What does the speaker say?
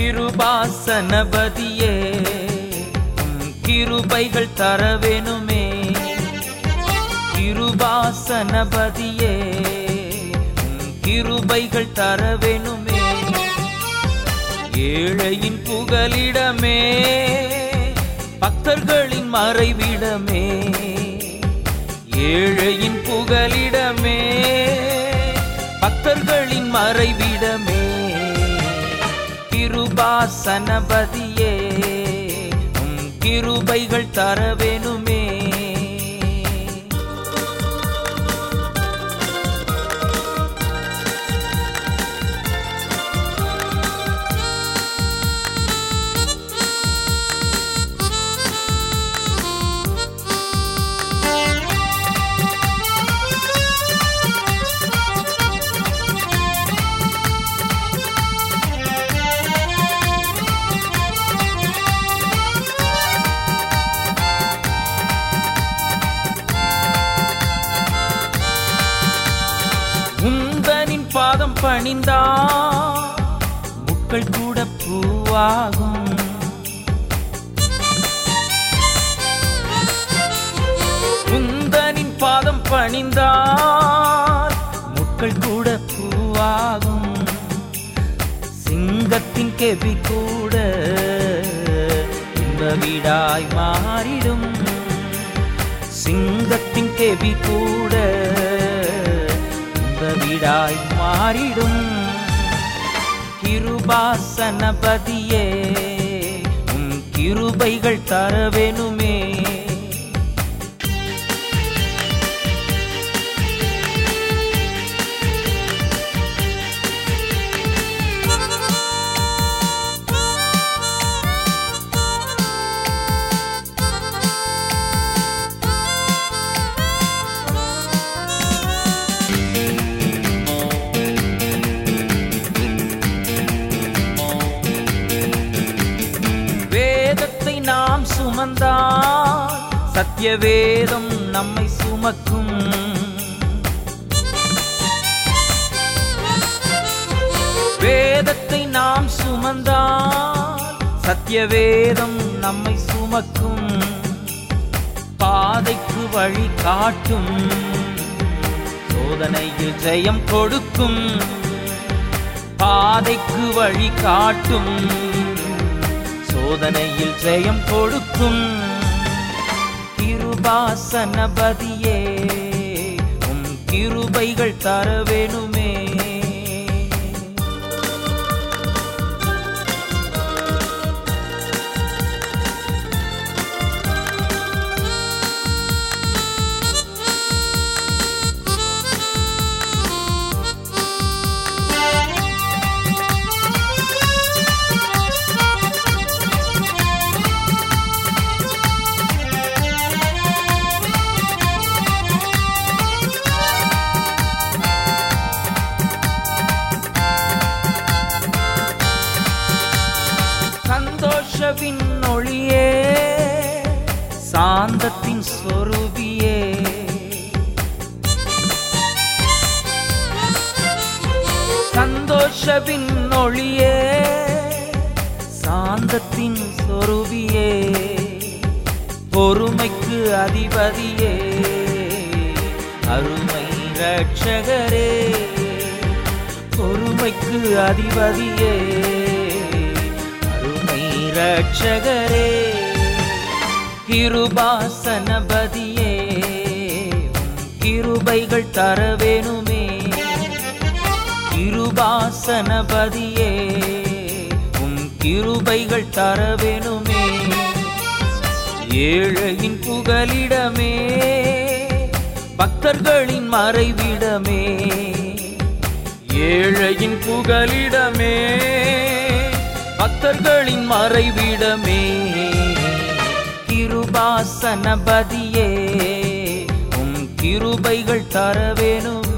கிருபாசனபதியே உம் கிருபைகள் தரவேணுமே கிருபாசனபதியே உம் கிருபைகள் தரவேணுமே ஏழையின் புகலிடமே பக்தர்களின் மறைவிடமே ஏழையின் புகலிடமே பக்தர்களின் மறைவிடமே கிருபாசனபதியே உம் கிருபைகள் தரவேணுமே உந்தனின் பாதம் பணிந்தா முட்கள் கூட பூவாகும் உந்தனின் பாதம் பணிந்தால் முட்கள் கூட பூவாகும் சிங்கத்தின் கெவி கூட இந்த வீடாய் மாறிடும் சிங்கத்தின் கெவி கூட இந்த வீடாய் மாறிடும் கிருபாசனபதியே உம் கிருபைகள் தரவேணுமே வேதத்தை நாம் சுமந்தால் சத்திய வேதம் நம்மை சுமக்கும் வேதத்தை நாம் சுமந்தால் சத்திய வேதம் நம்மை சுமக்கும் பாதைக்கு வழி காட்டும் சோதனையில் ஜெயம் கொடுக்கும் பாதைக்கு வழி காட்டும் சோதனையில் ஜெயம் கொடுக்கும் கிருபாசனபதியே உம் கிருபைகள் தரவேணுமே சந்தோஷவின் ஒளியே சாந்தத்தின் சொருபியே சந்தோஷவின் ஒளியே சாந்தத்தின் சொருபியே பொறுமைக்கு அதிபதியே அருமை ரட்சகரே பொறுமைக்கு அதிபதியே அருமை ரட்சகரே கிருபாசனபதியே உம் கிருபைகள் தரவேணுமே கிருபாசனபதியே உம் கிருபைகள் தரவேணுமே ஏழையின் புகலிடமே பக்தர்களின் மறைவிடமே ஏழையின் புகலிடமே பக்தர்களின் மறைவிடமே கிருபாசனபதியே உம் கிருபைகள் தரவேணுமே